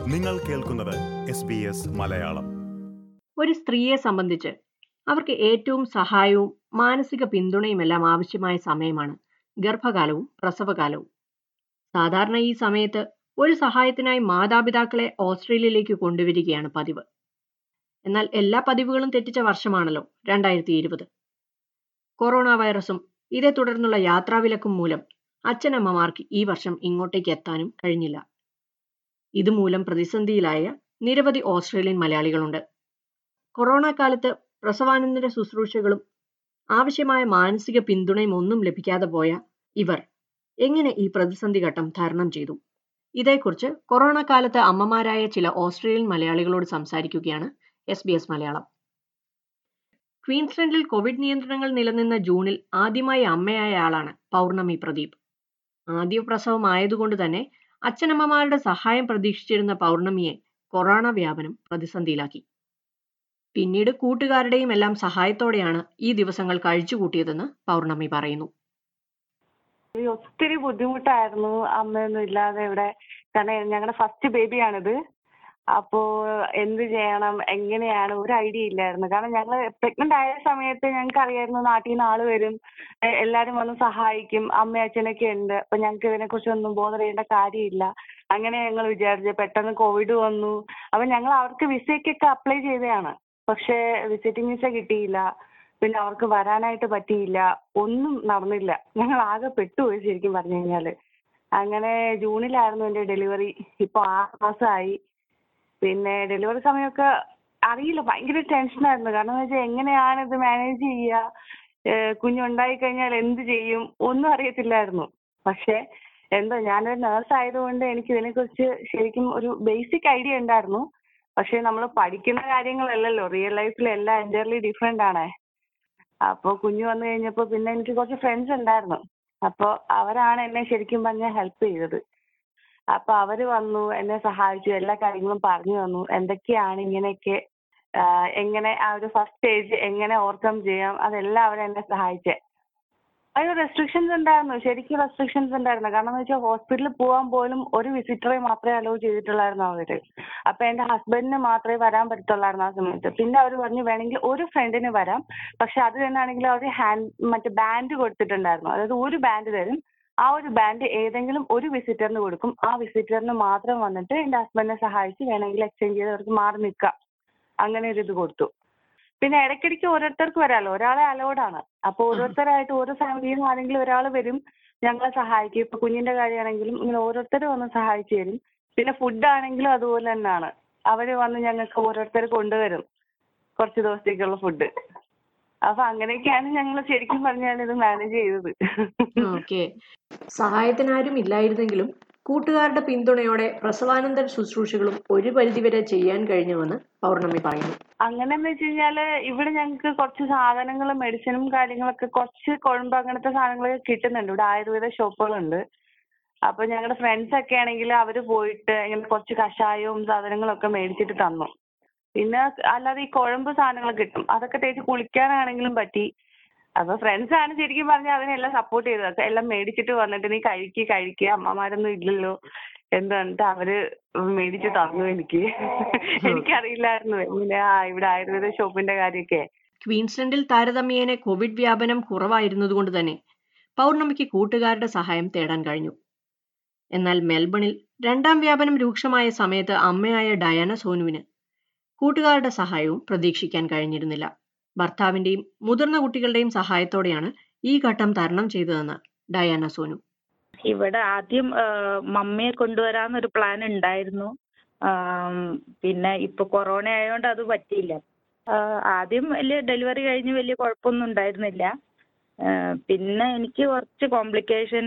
നിങ്ങൾ കേൾക്കുന്നത് S B S Malayalam ഒരു സ്ത്രീയെ സംബന്ധിച്ച് അവർക്ക് ഏറ്റവും സഹായവും മാനസിക പിന്തുണയുമെല്ലാം ആവശ്യമായ സമയമാണ് ഗർഭകാലവും പ്രസവകാലവും സാധാരണ ഈ സമയത്ത് ഒരു സഹായത്തിനായി മാതാപിതാക്കളെ ഓസ്ട്രേലിയയിലേക്ക് കൊണ്ടുവരികയാണ് പതിവ് എന്നാൽ എല്ലാ പതിവുകളും തെറ്റിച്ച വർഷമാണല്ലോ രണ്ടായിരത്തി ഇരുപത് കൊറോണ വൈറസും ഇതേ തുടർന്നുള്ള യാത്രാവിലക്കും മൂലം അച്ഛനമ്മമാർക്ക് ഈ വർഷം ഇങ്ങോട്ടേക്ക് എത്താനും കഴിഞ്ഞില്ല ഇതുമൂലം പ്രതിസന്ധിയിലായ നിരവധി ഓസ്ട്രേലിയൻ മലയാളികളുണ്ട് കൊറോണ കാലത്ത് പ്രസവാനന്തര ശുശ്രൂഷകളും ആവശ്യമായ മാനസിക പിന്തുണയും ഒന്നും ലഭിക്കാതെ പോയ ഇവർ എങ്ങനെ ഈ പ്രതിസന്ധി ഘട്ടം തരണം ചെയ്തു ഇതേക്കുറിച്ച് കൊറോണ കാലത്ത് അമ്മമാരായ ചില ഓസ്ട്രേലിയൻ മലയാളികളോട് സംസാരിക്കുകയാണ് എസ് ബി എസ് മലയാളം ക്വീൻസ്ലൻഡിൽ കോവിഡ് നിയന്ത്രണങ്ങൾ നിലനിന്ന ജൂണിൽ ആദ്യമായി അമ്മയായ ആളാണ് പൗർണമി പ്രദീപ് ആദ്യ പ്രസവം ആയതുകൊണ്ട് തന്നെ അച്ഛനമ്മമാരുടെ സഹായം പ്രതീക്ഷിച്ചിരുന്ന പൗർണമിയെ കൊറോണ വ്യാപനം പ്രതിസന്ധിയിലാക്കി പിന്നീട് കൂട്ടുകാരുടെയും എല്ലാം സഹായത്തോടെയാണ് ഈ ദിവസങ്ങൾ കഴിച്ചുകൂട്ടിയതെന്ന് പൗർണമി പറയുന്നു ഒത്തിരി ബുദ്ധിമുട്ടായിരുന്നു അമ്മയൊന്നും ഇല്ലാതെ ഇവിടെ കാരണം ഞങ്ങളുടെ ഫസ്റ്റ് ബേബിയാണിത് അപ്പോ എന്ത് ചെയ്യണം എങ്ങനെയാണ് ഒരു ഐഡിയ ഇല്ലായിരുന്നു കാരണം ഞങ്ങൾ പ്രഗ്നന്റ് ആയ സമയത്ത് ഞങ്ങൾക്ക് അറിയായിരുന്നു നാട്ടിൽ നിന്ന് ആള് വരും എ- എല്ലാരും വന്ന് സഹായിക്കും അമ്മ അച്ഛനൊക്കെ ഉണ്ട് അപ്പൊ ഞങ്ങൾക്ക് ഇതിനെ കുറിച്ച് ഒന്നും ബോധർ ചെയ്യേണ്ട കാര്യമില്ല അങ്ങനെ ഞങ്ങൾ വിചാരിച്ചു പെട്ടെന്ന് കോവിഡ് വന്നു അപ്പൊ ഞങ്ങൾ അവർക്ക് വിസയ്ക്കൊക്കെ അപ്ലൈ ചെയ്തതാണ് പക്ഷേ വിസിറ്റിംഗ് വിസ കിട്ടിയില്ല പിന്നെ അവർക്ക് വരാനായിട്ട് പറ്റിയില്ല ഒന്നും നടന്നില്ല ഞങ്ങൾ ആകെ പെട്ടുപോയി ശരിക്കും പറഞ്ഞു കഴിഞ്ഞാല് അങ്ങനെ ജൂണിലായിരുന്നു എന്റെ ഡെലിവറി ഇപ്പൊ ആറ് മാസമായി പിന്നെ ഡെലിവറി സമയമൊക്കെ അറിയില്ല ഭയങ്കര ടെൻഷനായിരുന്നു കാരണം എന്ന് വെച്ചാൽ എങ്ങനെയാണ് ഇത് മാനേജ് ചെയ്യുക ഏഹ് കുഞ്ഞുണ്ടായി കഴിഞ്ഞാൽ എന്ത് ചെയ്യും ഒന്നും അറിയത്തില്ലായിരുന്നു പക്ഷെ എന്തോ ഞാനൊരു നേഴ്സ് ആയതുകൊണ്ട് എനിക്ക് ഇതിനെക്കുറിച്ച് ശരിക്കും ഒരു ബേസിക് ഐഡിയ ഉണ്ടായിരുന്നു പക്ഷെ നമ്മൾ പഠിക്കുന്ന കാര്യങ്ങളല്ലല്ലോ റിയൽ ലൈഫിൽ എല്ലാം എൻറ്റയർലി ഡിഫറെന്റ് ആണ് അപ്പൊ കുഞ്ഞു വന്നു കഴിഞ്ഞപ്പോ പിന്നെ എനിക്ക് കുറച്ച് ഫ്രണ്ട്സ് ഉണ്ടായിരുന്നു അപ്പൊ അവരാണ് എന്നെ ശരിക്കും പറഞ്ഞാൽ ഹെൽപ്പ് ചെയ്തത് അപ്പൊ അവര് വന്നു എന്നെ സഹായിച്ചു എല്ലാ കാര്യങ്ങളും പറഞ്ഞു തന്നു എന്തൊക്കെയാണ് ഇങ്ങനെയൊക്കെ ആഹ് എങ്ങനെ ആ ഒരു ഫസ്റ്റ് സ്റ്റേജ് എങ്ങനെ ഓവർകം ചെയ്യാം അതെല്ലാം അവരെന്നെ സഹായിച്ചേ അതിന് റെസ്ട്രിക്ഷൻസ് ഉണ്ടായിരുന്നു ശരിക്കും റെസ്ട്രിക്ഷൻസ് ഉണ്ടായിരുന്നു കാരണം എന്ന് വെച്ചാൽ ഹോസ്പിറ്റലിൽ പോകാൻ പോലും ഒരു വിസിറ്ററെ മാത്രമേ അലോ ചെയ്തിട്ടുള്ളായിരുന്നു അവര് അപ്പൊ എന്റെ ഹസ്ബൻഡിന് മാത്രമേ വരാൻ പറ്റത്തുള്ളായിരുന്നു ആ സമയത്ത് പിന്നെ അവർ പറഞ്ഞു വേണമെങ്കിൽ ഒരു ഫ്രണ്ടിന് വരാം പക്ഷെ അത് തന്നെയാണെങ്കിൽ അവർ ഹാൻഡ് മറ്റേ ബാൻഡ് കൊടുത്തിട്ടുണ്ടായിരുന്നു അതായത് ഒരു ബാൻഡ് തരും ആ ഒരു ബാൻഡ് ഏതെങ്കിലും ഒരു വിസിറ്ററിന് കൊടുക്കും ആ വിസിറ്ററിന് മാത്രം വന്നിട്ട് എന്റെ ഹസ്ബൻഡിനെ സഹായിച്ച് വേണമെങ്കിൽ എക്സ്ചേഞ്ച് ചെയ്ത് അവർക്ക് മാറി നിൽക്കാം അങ്ങനെ ഒരു ഇത് കൊടുത്തു പിന്നെ ഇടയ്ക്കിടയ്ക്ക് ഓരോരുത്തർക്ക് വരാമല്ലോ ഒരാളെ അലൗഡ് ആണ് അപ്പൊ ഓരോരുത്തരായിട്ട് ഓരോ ഫാമിലിയിൽ നിന്ന് ആരെങ്കിലും ഒരാൾ വരും ഞങ്ങളെ സഹായിക്കും ഇപ്പൊ കുഞ്ഞിന്റെ കാര്യമാണെങ്കിലും ഇങ്ങനെ ഓരോരുത്തർ വന്ന് സഹായിച്ചു തരും പിന്നെ ഫുഡ് ആണെങ്കിലും അതുപോലെ തന്നെയാണ് അവര് വന്ന് ഞങ്ങൾക്ക് ഓരോരുത്തർ കൊണ്ടുവരും കുറച്ച് ദിവസത്തേക്കുള്ള ഫുഡ് അപ്പൊ അങ്ങനെയൊക്കെയാണ് ഞങ്ങൾ ശരിക്കും പറഞ്ഞാൽ ഇത് മാനേജ് ചെയ്തത് ഓക്കെ സഹായത്തിനാരും ഇല്ലായിരുന്നെങ്കിലും കൂട്ടുകാരുടെ പിന്തുണയോടെ പ്രസവാനന്തര ശുശ്രൂഷകളും ഒരു പരിധിവരെ ചെയ്യാൻ കഴിഞ്ഞുവെന്ന് പൗർണമി പറയുന്നു അങ്ങനെന്ന് വെച്ച് കഴിഞ്ഞാല് ഇവിടെ ഞങ്ങൾക്ക് കുറച്ച് സാധനങ്ങളും മെഡിസിനും കാര്യങ്ങളൊക്കെ കുറച്ച് കുഴമ്പ് അങ്ങനത്തെ സാധനങ്ങളൊക്കെ കിട്ടുന്നുണ്ട് ഇവിടെ ആയുർവേദ ഷോപ്പുകളുണ്ട് അപ്പൊ ഞങ്ങളുടെ ഫ്രണ്ട്സ് ഒക്കെ ആണെങ്കിൽ അവര് പോയിട്ട് ഇങ്ങനെ കുറച്ച് കഷായവും സാധനങ്ങളും ഒക്കെ മേടിച്ചിട്ട് തന്നു പിന്നെ അല്ലാതെ ഈ കുഴമ്പ് സാധനങ്ങൾ കിട്ടും അതൊക്കെ തേച്ച് കുളിക്കാനാണെങ്കിലും പറ്റി അപ്പൊ ഫ്രണ്ട്സ് ആണ് ശരിക്കും പറഞ്ഞാൽ അതിനെല്ലാം സപ്പോർട്ട് ചെയ്തത് എല്ലാം മേടിച്ചിട്ട് വന്നിട്ട് നീ കഴിക്ക് കഴിക്കുക അമ്മമാരൊന്നും ഇല്ലല്ലോ എന്ന് പറഞ്ഞിട്ട് അവര് മേടിച്ച് തന്നു എനിക്ക് എനിക്കറിയില്ലായിരുന്നു എങ്ങനെയാ ഇവിടെ ആയുർവേദ ഷോപ്പിന്റെ കാര്യമൊക്കെ ക്വീൻസ്ലൻഡിൽ താരതമ്യേന കോവിഡ് വ്യാപനം കുറവായിരുന്നതുകൊണ്ട് തന്നെ പൗർണമിക്ക് കൂട്ടുകാരുടെ സഹായം തേടാൻ കഴിഞ്ഞു എന്നാൽ മെൽബണിൽ രണ്ടാം വ്യാപനം രൂക്ഷമായ സമയത്ത് അമ്മയായ ഡയാന സോനുവിന് കൂട്ടുകാരുടെ സഹായവും പ്രതീക്ഷിക്കാൻ കഴിഞ്ഞിരുന്നില്ല ഭർത്താവിന്റെയും മുതിർന്ന കുട്ടികളുടെയും സഹായത്തോടെയാണ് ഈ ഘട്ടം തരണം ചെയ്തതെന്ന് ഡയാന സോനു ഇവിടെ ആദ്യം ആ, മമ്മിയെ കൊണ്ടുവരാന്നൊരു പ്ലാൻ ഉണ്ടായിരുന്നു ആം, പിന്നെ ഇപ്പൊ കൊറോണ ആയതുകൊണ്ട് അത് പറ്റിയില്ല ആ, ആദ്യം വലിയ ഡെലിവറി കഴിഞ്ഞ് വലിയ കുഴപ്പമൊന്നും ഉണ്ടായിരുന്നില്ല ആ, പിന്നെ എനിക്ക് കുറച്ച് കോംപ്ലിക്കേഷൻ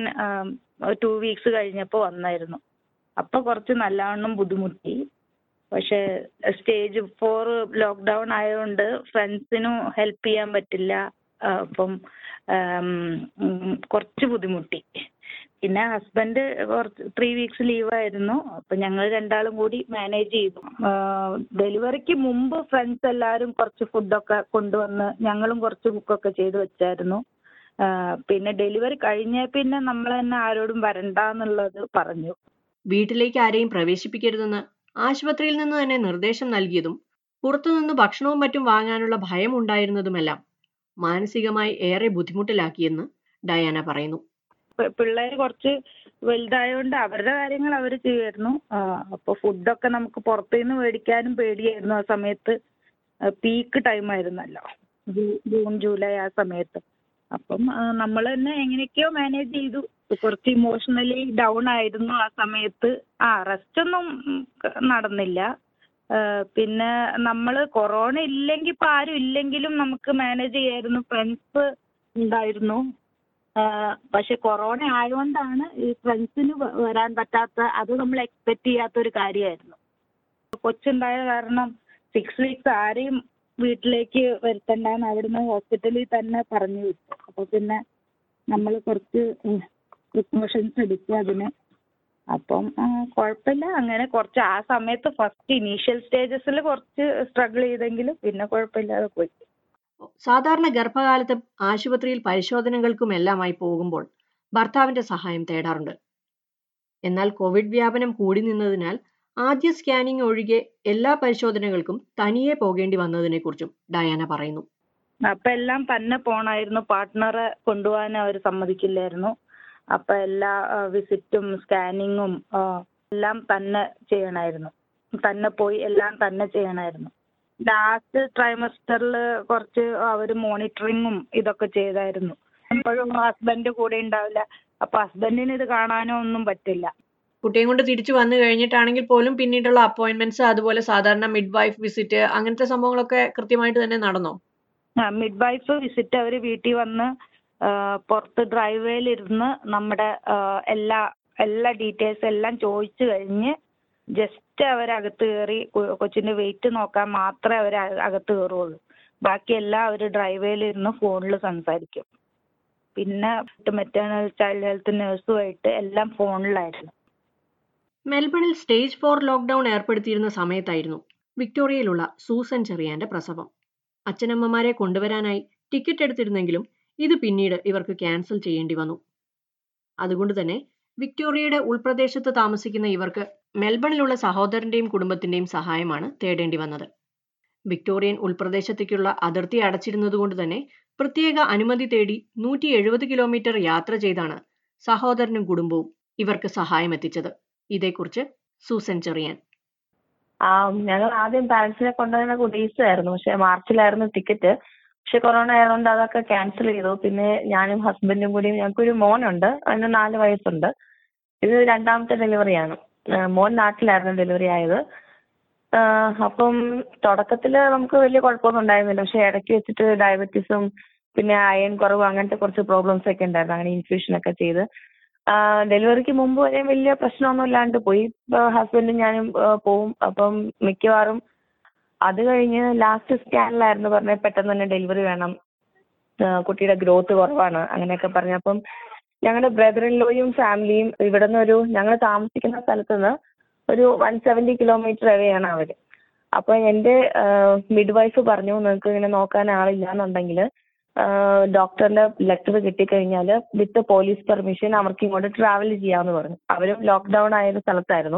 ടു വീക്സ് കഴിഞ്ഞപ്പോൾ വന്നായിരുന്നു അപ്പൊ കുറച്ച് നല്ലവണ്ണം ബുദ്ധിമുട്ടി പക്ഷെ സ്റ്റേജ് ഫോർ ലോക്ക്ഡൗൺ ആയതുകൊണ്ട് ഫ്രണ്ട്സിനും ഹെൽപ്പ് ചെയ്യാൻ പറ്റില്ല ആ, അപ്പം ആം, ഉം, കുറച്ച് ബുദ്ധിമുട്ടി പിന്നെ ഹസ്ബൻഡ് കുറച്ച് ത്രീ വീക്സ് ലീവായിരുന്നു അപ്പൊ ഞങ്ങൾ രണ്ടാളും കൂടി മാനേജ് ചെയ്തു ഡെലിവറിക്ക് മുമ്പ് ഫ്രണ്ട്സ് എല്ലാവരും കുറച്ച് ഫുഡൊക്കെ കൊണ്ടുവന്ന് ഞങ്ങളും കുറച്ച് കുക്കൊക്കെ ചെയ്ത് വെച്ചായിരുന്നു ആ, പിന്നെ ഡെലിവറി കഴിഞ്ഞ പിന്നെ നമ്മൾ തന്നെ ആരോടും വരണ്ട എന്നുള്ളത് പറഞ്ഞു വീട്ടിലേക്ക് ആരെയും പ്രവേശിപ്പിക്കരുതെന്ന് ആശുപത്രിയിൽ നിന്ന് തന്നെ നിർദ്ദേശം നൽകിയതും പുറത്തുനിന്ന് ഭക്ഷണവും മറ്റും വാങ്ങാനുള്ള ഭയം ഉണ്ടായിരുന്നതുമെല്ലാം മാനസികമായി ഏറെ ബുദ്ധിമുട്ടിലാക്കിയെന്ന് ഡയാന പറയുന്നു പിള്ളേർ കുറച്ച് വലുതായതുകൊണ്ട് അവരുടെ കാര്യങ്ങൾ അവർ ചെയ്യുമായിരുന്നു അപ്പോൾ ഫുഡൊക്കെ നമുക്ക് പുറത്തുനിന്ന് മേടിക്കാനും പേടിയായിരുന്നു ആ സമയത്ത് പീക്ക് ടൈം ആയിരുന്നല്ലോ ജൂ- ജൂൺ ജൂലൈ ആ സമയത്ത് അപ്പം നമ്മൾ തന്നെ എങ്ങനെയൊക്കെയോ മാനേജ് ചെയ്തു കുറച്ച് ഇമോഷണലി ഡൗൺ ആയിരുന്നു ആ സമയത്ത് ആ റെസ്റ്റ് ഒന്നും ഉം, ക- നടന്നില്ല ആ, പിന്നെ നമ്മൾ കൊറോണ ഇല്ലെങ്കിൽ ഇപ്പം ആരും ഇല്ലെങ്കിലും നമുക്ക് മാനേജ് ചെയ്യായിരുന്നു ഫ്രണ്ട്സ് ഉണ്ടായിരുന്നു ആ, പക്ഷെ കൊറോണ ആയതുകൊണ്ടാണ് ഈ ഫ്രണ്ട്സിന് വരാൻ പറ്റാത്ത അത് നമ്മൾ എക്സ്പെക്ട് ചെയ്യാത്ത ഒരു കാര്യമായിരുന്നു കൊച്ചുണ്ടായ കാരണം സിക്സ് വീക്സ് ആരെയും വീട്ടിലേക്ക് വരുത്തണ്ടെന്ന് അവിടുന്ന് ഹോസ്പിറ്റലിൽ തന്നെ പറഞ്ഞു വിട്ടു അപ്പൊ പിന്നെ നമ്മൾ കുറച്ച് പ്രിക്കോഷൻസ് എടുത്തു അതിന് അപ്പം ആ, കുഴപ്പമില്ല അങ്ങനെ കുറച്ച് ആ സമയത്ത് ഫസ്റ്റ് ഇനീഷ്യൽ സ്റ്റേജസിൽ കുറച്ച് സ്ട്രഗിൾ ചെയ്തെങ്കിലും പിന്നെ കുഴപ്പമില്ലാതെ പോയി സാധാരണ ഗർഭകാലത്ത് ആശുപത്രിയിൽ പരിശോധനകൾക്കും എല്ലാമായി പോകുമ്പോൾ ഭർത്താവിന്റെ സഹായം തേടാറുണ്ട് എന്നാൽ കോവിഡ് വ്യാപനം കൂടി നിന്നതിനാൽ ആദ്യ സ്കാനിംഗ് ഒഴികെ എല്ലാ പരിശോധനകൾക്കും തനിയെ പോകേണ്ടി വന്നതിനെക്കുറിച്ചും ഡയാന പറയുന്നു അപ്പൊ എല്ലാം തന്നെ പോണായിരുന്നു പാർട്ട്ണറെ കൊണ്ടുപോകാൻ അവർ സമ്മതിക്കില്ലായിരുന്നു അപ്പൊ എല്ലാ വിസിറ്റും സ്കാനിങ്ങും എല്ലാം തന്നെ ചെയ്യണമായിരുന്നു തന്നെ പോയി എല്ലാം തന്നെ ചെയ്യണമായിരുന്നു ലാസ്റ്റ് ട്രൈമസ്റ്ററിൽ കുറച്ച് അവർ മോണിറ്ററിങ്ങും ഇതൊക്കെ ചെയ്തായിരുന്നു എപ്പോഴും ഹസ്ബൻഡ് കൂടെ ഉണ്ടാവില്ല അപ്പൊ ഹസ്ബൻഡിന് ഇത് കാണാനോ ഒന്നും പറ്റില്ല കുട്ടിയും കൊണ്ട് തിരിച്ചു വന്നു കഴിഞ്ഞിട്ടാണെങ്കിൽ പോലും പിന്നീടുള്ള അപ്പോയിന്റ്മെന്റ്സ് അതുപോലെ സാധാരണ മിഡ് വൈഫ് വിസിറ്റ് അങ്ങനത്തെ സംഭവങ്ങളൊക്കെ കൃത്യമായിട്ട് തന്നെ നടന്നോ മിഡ് വൈഫ് വിസിറ്റ് അവർ വീട്ടിൽ വന്ന് ആ, പുറത്ത് ഡ്രൈവേയിൽ ഇരുന്ന് നമ്മുടെ ആ, എല്ലാ എല്ലാ ഡീറ്റെയിൽസ് എല്ലാം ചോദിച്ചു കഴിഞ്ഞ് ജസ്റ്റ് അവരകത്ത് കയറി കൊ- കൊച്ചിന്റെ വെയിറ്റ് നോക്കാൻ മാത്രമേ അവർ അകത്ത് കയറുള്ളൂ ബാക്കിയെല്ലാം അവർ ഡ്രൈവേയിൽ ഇരുന്ന് ഫോണിൽ സംസാരിക്കും പിന്നെ മെറ്റേണൽ ചൈൽഡ് ഹെൽത്ത് നഴ്സുമായിട്ട് എല്ലാം ഫോണിലായിരുന്നു മെൽബണിൽ സ്റ്റേജ് ഫോർ ലോക്ക്ഡൌൺ ഏർപ്പെടുത്തിയിരുന്ന സമയത്തായിരുന്നു വിക്ടോറിയയിലുള്ള സൂസൻ ചെറിയാന്റെ പ്രസവം അച്ഛനമ്മമാരെ കൊണ്ടുവരാനായി ടിക്കറ്റ് എടുത്തിരുന്നെങ്കിലും ഇത് പിന്നീട് ഇവർക്ക് ക്യാൻസൽ ചെയ്യേണ്ടി വന്നു അതുകൊണ്ട് തന്നെ വിക്ടോറിയയുടെ ഉൾപ്രദേശത്ത് താമസിക്കുന്ന ഇവർക്ക് മെൽബണിലുള്ള സഹോദരന്റെയും കുടുംബത്തിന്റെയും സഹായമാണ് തേടേണ്ടി വന്നത് വിക്ടോറിയൻ ഉൾപ്രദേശത്തേക്കുള്ള അതിർത്തി അടച്ചിരുന്നതുകൊണ്ട് തന്നെ പ്രത്യേക അനുമതി തേടി നൂറ്റി എഴുപത് കിലോമീറ്റർ യാത്ര ചെയ്താണ് സഹോദരനും കുടുംബവും ഇവർക്ക് സഹായം എത്തിച്ചത് ഇതേക്കുറിച്ച് സൂസൻ ചെറിയാൻ ആ ഞങ്ങൾ ആദ്യം പാരന്റ്സിനെ കൊണ്ടുവരുന്ന കുടീസായിരുന്നു പക്ഷെ മാർച്ചിലായിരുന്നു ടിക്കറ്റ് പക്ഷെ കൊറോണ ആയതുകൊണ്ട് അതൊക്കെ ക്യാൻസൽ ചെയ്തു പിന്നെ ഞാനും ഹസ്ബൻഡും കൂടി ഞങ്ങൾക്കൊരു മോനുണ്ട് അവന് നാല് വയസ്സുണ്ട് ഇത് രണ്ടാമത്തെ ഡെലിവറിയാണ് മോൻ നാട്ടിലായിരുന്നു ഡെലിവറി ആയത് ആ, അപ്പം തുടക്കത്തിൽ നമുക്ക് വലിയ കുഴപ്പമൊന്നും ഉണ്ടായിരുന്നില്ല പക്ഷെ ഇടയ്ക്ക് വെച്ചിട്ട് ഡയബറ്റീസും പിന്നെ അയൺ കുറവ് അങ്ങനത്തെ കുറച്ച് പ്രോബ്ലംസ് ഒക്കെ ഉണ്ടായിരുന്നു അങ്ങനെ ഇൻഫ്യൂഷൻ ഒക്കെ ചെയ്ത് ഡെലിവറിക്ക് മുമ്പ് വരെ വലിയ പ്രശ്നമൊന്നും ഇല്ലാണ്ട് പോയി ഹസ്ബൻഡും ഞാനും ആ, പോവും അപ്പം മിക്കവാറും അത് കഴിഞ്ഞ് ലാസ്റ്റ് സ്കാനിലായിരുന്നു പറഞ്ഞത് പെട്ടെന്ന് തന്നെ ഡെലിവറി വേണം ആ, കുട്ടിയുടെ ഗ്രോത്ത് കുറവാണ് അങ്ങനെയൊക്കെ പറഞ്ഞപ്പം ഞങ്ങളുടെ ബ്രദർ ഇൻ ലോയും ഫാമിലിയും ഇവിടെ നിന്ന് ഒരു ഞങ്ങൾ താമസിക്കുന്ന സ്ഥലത്ത് നിന്ന് ഒരു വൺ സെവൻറ്റി കിലോമീറ്റർ ആണ് അവർ അപ്പോൾ എൻ്റെ മിഡ് വൈഫ് പറഞ്ഞു നിങ്ങൾക്ക് ഇങ്ങനെ നോക്കാൻ ആളില്ല എന്നുണ്ടെങ്കിൽ ഡോക്ടറിന്റെ ലെറ്റർ കിട്ടിക്കഴിഞ്ഞാൽ വിത്ത് പോലീസ് പെർമിഷൻ അവർക്ക് ഇങ്ങോട്ട് ട്രാവൽ ചെയ്യാമെന്ന് പറഞ്ഞു അവരും ലോക്ക്ഡൗൺ ആയ ഒരു സ്ഥലത്തായിരുന്നു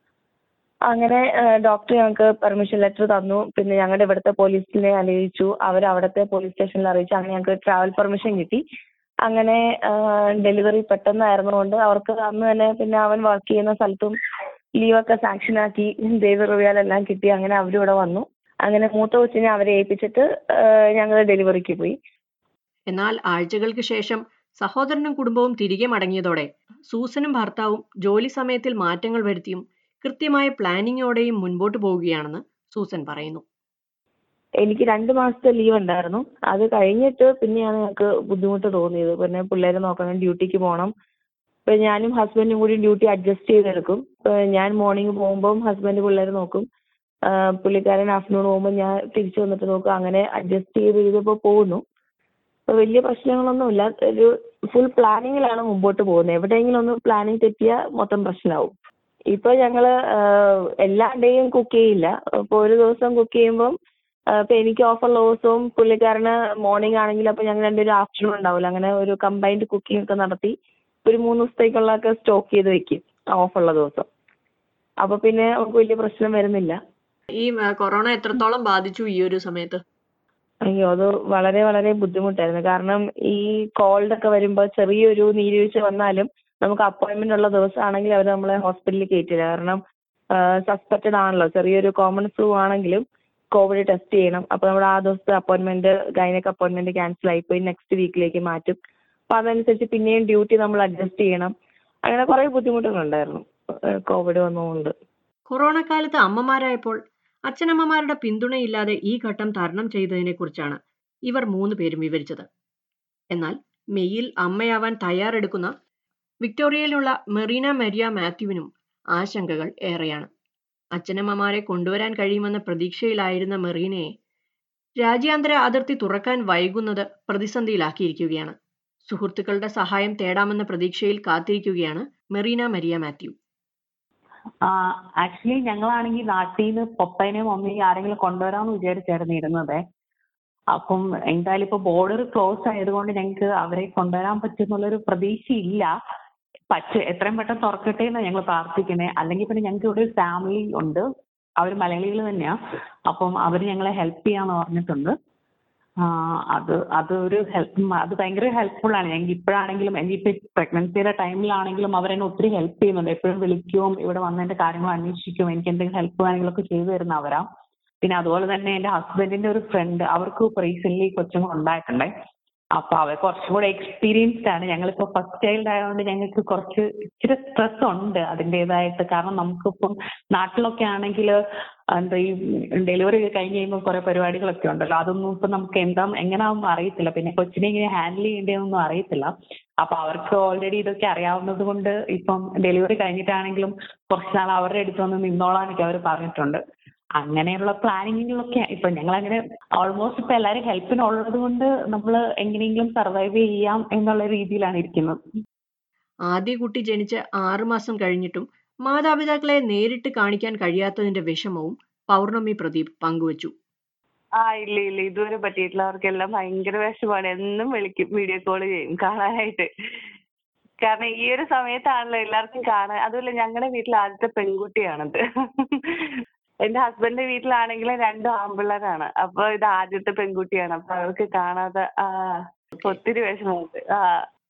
അങ്ങനെ ഡോക്ടർ ഞങ്ങൾക്ക് പെർമിഷൻ ലെറ്റർ തന്നു പിന്നെ ഞങ്ങളുടെ ഇവിടുത്തെ പോലീസിനെ അറിയിച്ചു അവർ അവിടുത്തെ പോലീസ് സ്റ്റേഷനിൽ അറിയിച്ചു അങ്ങനെ ഞങ്ങൾക്ക് ട്രാവൽ പെർമിഷൻ കിട്ടി അങ്ങനെ ഡെലിവറി പെട്ടെന്നായിരുന്നുകൊണ്ട് അവർക്ക് അന്ന് തന്നെ പിന്നെ അവൻ വർക്ക് ചെയ്യുന്ന സ്ഥലത്തും ലീവൊക്കെ സാങ്ഷൻ ആക്കി ദൈവ റിവ്യാലെല്ലാം കിട്ടി അങ്ങനെ അവരും ഇവിടെ വന്നു അങ്ങനെ മൂത്ത കൊച്ചിനെ അവരെ ഏൽപ്പിച്ചിട്ട് ഞങ്ങൾ ഡെലിവറിക്ക് പോയി എന്നാൽ ആഴ്ചകൾക്ക് ശേഷം സഹോദരനും കുടുംബവും തിരികെ മടങ്ങിയതോടെ സൂസനും ഭർത്താവും ജോലി സമയത്തിൽ മാറ്റങ്ങൾ വരുത്തിയും കൃത്യമായ പ്ലാനിങ്ങോടെയും മുൻപോട്ട് പോവുകയാണെന്ന് സൂസൻ പറയുന്നു എനിക്ക് രണ്ട് മാസത്തെ ലീവ് ഉണ്ടായിരുന്നു അത് കഴിഞ്ഞിട്ട് പിന്നെയാണ് ഞങ്ങൾക്ക് ബുദ്ധിമുട്ട് തോന്നിയത് പിന്നെ പിള്ളേരെ നോക്കണം ഡ്യൂട്ടിക്ക് പോകണം ഇപ്പൊ ഞാനും ഹസ്ബൻഡും കൂടി ഡ്യൂട്ടി അഡ്ജസ്റ്റ് ചെയ്തെടുക്കും ഇപ്പൊ ഞാൻ മോർണിംഗ് പോകുമ്പോൾ ഹസ്ബൻഡ് പിള്ളേരെ നോക്കും ആ, പുള്ളിക്കാരൻ ആഫ്റ്റർനൂൺ പോകുമ്പോൾ ഞാൻ തിരിച്ചു വന്നിട്ട് നോക്കും അങ്ങനെ അഡ്ജസ്റ്റ് ചെയ്ത് ചെയ്തപ്പോൾ പോകുന്നു ഇപ്പൊ വലിയ പ്രശ്നങ്ങളൊന്നുമില്ല ഒരു ഫുൾ പ്ലാനിങ്ങിലാണ് മുമ്പോട്ട് പോകുന്നത് എവിടെയെങ്കിലും ഒന്ന് പ്ലാനിങ് തെറ്റിയാൽ മൊത്തം പ്രശ്നമാവും ഇപ്പൊ ഞങ്ങള് ആ, എല്ലാ ഡേയും കുക്ക് ചെയ്യില്ല ഇപ്പൊ ഒരു ദിവസം കുക്ക് ചെയ്യുമ്പം ആ, ഇപ്പൊ എനിക്ക് ഓഫുള്ള ദിവസവും പുള്ളിക്കാരന് മോർണിംഗ് ആണെങ്കിൽ അപ്പൊ ഞങ്ങൾ രണ്ടുപേരും ആഫ്റ്റർനൂൺ ഉണ്ടാവില്ല അങ്ങനെ ഒരു കമ്പൈൻഡ് കുക്കിംഗ് ഒക്കെ നടത്തി ഒരു മൂന്ന് ദിവസത്തേക്കുള്ളതൊക്കെ സ്റ്റോക്ക് ചെയ്ത് വെക്കും ഓഫുള്ള ദിവസം അപ്പൊ പിന്നെ നമുക്ക് വലിയ പ്രശ്നം വരുന്നില്ല ഈ ആ, കൊറോണ എത്രത്തോളം ബാധിച്ചു ഈ ഒരു സമയത്ത് അയ്യോ അത് വളരെ വളരെ ബുദ്ധിമുട്ടായിരുന്നു കാരണം ഈ കോൾഡ് ഒക്കെ വരുമ്പോൾ ചെറിയൊരു നീരുവീഴ്ച വന്നാലും നമുക്ക് അപ്പോയിന്റ്മെന്റ് ഉള്ള ദിവസമാണെങ്കിൽ അവർ നമ്മളെ ഹോസ്പിറ്റലിൽ കയറ്റില്ല കാരണം സസ്പെക്റ്റഡ് ആണല്ലോ ചെറിയൊരു കോമൺ ഫ്ലൂ ആണെങ്കിലും കോവിഡ് ടെസ്റ്റ് ചെയ്യണം അപ്പൊ നമ്മൾ ആ ദിവസത്തെ അപ്പോയിന്റ്മെന്റ് ഗൈനക് അപ്പോയിന്റ്മെന്റ് ക്യാൻസൽ ആയിപ്പോയി നെക്സ്റ്റ് വീക്കിലേക്ക് മാറ്റും അപ്പൊ അതനുസരിച്ച് പിന്നെയും ഡ്യൂട്ടി നമ്മൾ അഡ്ജസ്റ്റ് ചെയ്യണം അങ്ങനെ കുറെ ബുദ്ധിമുട്ടുകളുണ്ടായിരുന്നു കോവിഡ് വന്നതുകൊണ്ട് കൊറോണ കാലത്ത് അമ്മമാരായപ്പോൾ അച്ഛനമ്മമാരുടെ പിന്തുണയില്ലാതെ ഈ ഘട്ടം തരണം ചെയ്തതിനെക്കുറിച്ചാണ് ഇവർ മൂന്ന് പേരും വിവരിച്ചത് എന്നാൽ മെയ്യിൽ അമ്മയാവാൻ തയ്യാറെടുക്കുന്ന വിക്ടോറിയയിലുള്ള മെറീന മരിയ മാത്യുവിനും ആശങ്കകൾ ഏറെയാണ് അച്ഛനമ്മമാരെ കൊണ്ടുവരാൻ കഴിയുമെന്ന പ്രതീക്ഷയിലായിരുന്ന മെറീനയെ രാജ്യാന്തര അതിർത്തി തുറക്കാൻ വൈകുന്നത് പ്രതിസന്ധിയിലാക്കിയിരിക്കുകയാണ് സുഹൃത്തുക്കളുടെ സഹായം തേടാമെന്ന പ്രതീക്ഷയിൽ കാത്തിരിക്കുകയാണ് മെറീന മരിയ മാത്യു ആക്ച്വലി ഞങ്ങളാണെങ്കിൽ നാട്ടിൽ നിന്ന് പപ്പേനെയും മമ്മിയും ആരെങ്കിലും കൊണ്ടുവരാമെന്ന് വിചാരിച്ചായിരുന്നു ഇരുന്നത് അപ്പം എന്തായാലും ഇപ്പൊ ബോർഡർ ക്ലോസ് ആയതുകൊണ്ട് ഞങ്ങൾക്ക് അവരെ കൊണ്ടുവരാൻ പറ്റുമെന്നുള്ളൊരു പ്രതീക്ഷയില്ല പറ്റ എത്രയും പെട്ടെന്ന് തുറക്കട്ടെ എന്ന് ഞങ്ങൾ പ്രാർത്ഥിക്കുന്നത് അല്ലെങ്കിൽ പിന്നെ ഞങ്ങൾക്ക് ഇവിടെ ഒരു ഫാമിലി ഉണ്ട് അവർ മലയാളികൾ തന്നെയാ അപ്പം അവർ ഞങ്ങളെ ഹെൽപ്പ് ചെയ്യാന്ന് പറഞ്ഞിട്ടുണ്ട് ആ, അത് അത് ഒരു ഹെൽപ്പ് അത് ഭയങ്കര ഹെൽപ്ഫുൾ ആണ് ഞങ്ങൾക്ക് ഇപ്പോഴാണെങ്കിലും എനിക്കിപ്പോ പ്രഗ്നൻസിയുടെ ടൈമിലാണെങ്കിലും അവരെന്നെ ഒത്തിരി ഹെൽപ്പ് ചെയ്യുന്നുണ്ട് എപ്പോഴും വിളിക്കുകയും ഇവിടെ വന്ന് എന്റെ കാര്യങ്ങൾ അന്വേഷിക്കും എനിക്ക് എന്തെങ്കിലും ഹെൽപ്പ് വേണമെങ്കിലും ഒക്കെ ചെയ്തു തരുന്ന അവരാ പിന്നെ അതുപോലെ തന്നെ എന്റെ ഹസ്ബൻഡിന്റെ ഒരു ഫ്രണ്ട് അവർക്ക് റീസെന്റ് കൊച്ചുങ്ങൾ ഉണ്ടായിട്ടുണ്ടേ അപ്പൊ അവർ കുറച്ചും കൂടെ എക്സ്പീരിയൻസ്ഡ് ആണ് ഞങ്ങളിപ്പോ ഫസ്റ്റ് ചൈൽഡ് ആയതുകൊണ്ട് ഞങ്ങൾക്ക് കുറച്ച് ഇച്ചിരി സ്ട്രെസ് ഉണ്ട് അതിൻ്റെതായിട്ട് കാരണം നമുക്കിപ്പം നാട്ടിലൊക്കെ ആണെങ്കിൽ എന്താ ഈ ഡെലിവറി കഴിഞ്ഞ് കഴിയുമ്പോൾ കുറെ പരിപാടികളൊക്കെ ഉണ്ടല്ലോ അതൊന്നും ഇപ്പൊ നമുക്ക് എന്താ എങ്ങനെയാണെന്നും അറിയത്തില്ല പിന്നെ കൊച്ചിനെ എങ്ങനെ ഹാൻഡിൽ ചെയ്യേണ്ടതെന്നൊന്നും അറിയത്തില്ല അപ്പൊ അവർക്ക് ഓൾറെഡി ഇതൊക്കെ അറിയാവുന്നത് കൊണ്ട് ഇപ്പം ഡെലിവറി കഴിഞ്ഞിട്ടാണെങ്കിലും കുറച്ച് നാൾ അവരുടെ അടുത്ത് വന്ന് നിന്നോളാനൊക്കെ അവർ പറഞ്ഞിട്ടുണ്ട് അങ്ങനെയുള്ള പ്ലാനിങ്ങിലൊക്കെ ഇപ്പൊ ഞങ്ങൾ അങ്ങനെ ഓൾമോസ്റ്റ് ഇപ്പൊ എല്ലാവരും ഹെൽപ്പിനുള്ളത് കൊണ്ട് നമ്മൾ എങ്ങനെയെങ്കിലും സർവൈവ് ചെയ്യാം എന്നുള്ള രീതിയിലാണ് ഇരിക്കുന്നത് ആദ്യ കുട്ടി ജനിച്ച് ആറുമാസം കഴിഞ്ഞിട്ടും മാതാപിതാക്കളെ നേരിട്ട് കാണിക്കാൻ കഴിയാത്തതിന്റെ വിഷമവും പൗർണമി പ്രദീപ് പങ്കുവച്ചു ആ ഇല്ല ഇല്ല ഇതുവരെ പറ്റിയിട്ടില്ല അവർക്കെല്ലാം ഭയങ്കര വിഷമാണ് എന്നും വിളിക്കും വീഡിയോ കോൾ ചെയ്യും കാണാനായിട്ട് കാരണം ഈ ഒരു സമയത്താണല്ലോ എല്ലാവർക്കും കാണാൻ അതുമല്ല ഞങ്ങളുടെ വീട്ടിൽ ആദ്യത്തെ പെൺകുട്ടിയാണത് എന്റെ ഹസ്ബൻഡിന്റെ വീട്ടിലാണെങ്കിൽ രണ്ടും ആൺപിള്ളേരാണ് അപ്പൊ ഇത് ആദ്യത്തെ പെൺകുട്ടിയാണ് അപ്പൊ അവർക്ക് കാണാതെ ആ ഒത്തിരി വിഷമമുണ്ട് ആ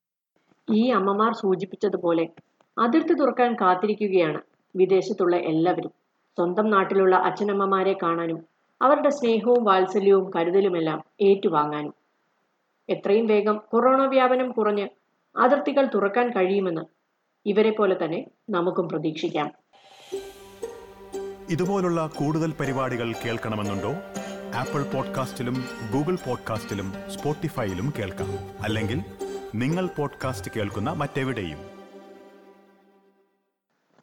ഈ അമ്മമാർ സൂചിപ്പിച്ചതുപോലെ അതിർത്തി തുറക്കാൻ കാത്തിരിക്കുകയാണ് വിദേശത്തുള്ള എല്ലാവരും സ്വന്തം നാട്ടിലുള്ള അച്ഛനമ്മമാരെ കാണാനും അവരുടെ സ്നേഹവും വാത്സല്യവും കരുതലുമെല്ലാം ഏറ്റുവാങ്ങാനും എത്രയും വേഗം കൊറോണ വ്യാപനം കുറഞ്ഞ് അതിർത്തികൾ തുറക്കാൻ കഴിയുമെന്ന് ഇവരെ പോലെ തന്നെ നമുക്കും പ്രതീക്ഷിക്കാം ഇതുപോലുള്ള കൂടുതൽ പരിപാടികൾ കേൾക്കണമെന്നുണ്ടോ ആപ്പിൾ പോഡ്കാസ്റ്റിലും ഗൂഗിൾ പോഡ്കാസ്റ്റിലും സ്പോട്ടിഫൈയിലും കേൾക്കാം അല്ലെങ്കിൽ നിങ്ങൾ പോഡ്കാസ്റ്റ് കേൾക്കുന്ന മറ്റെവിടെയും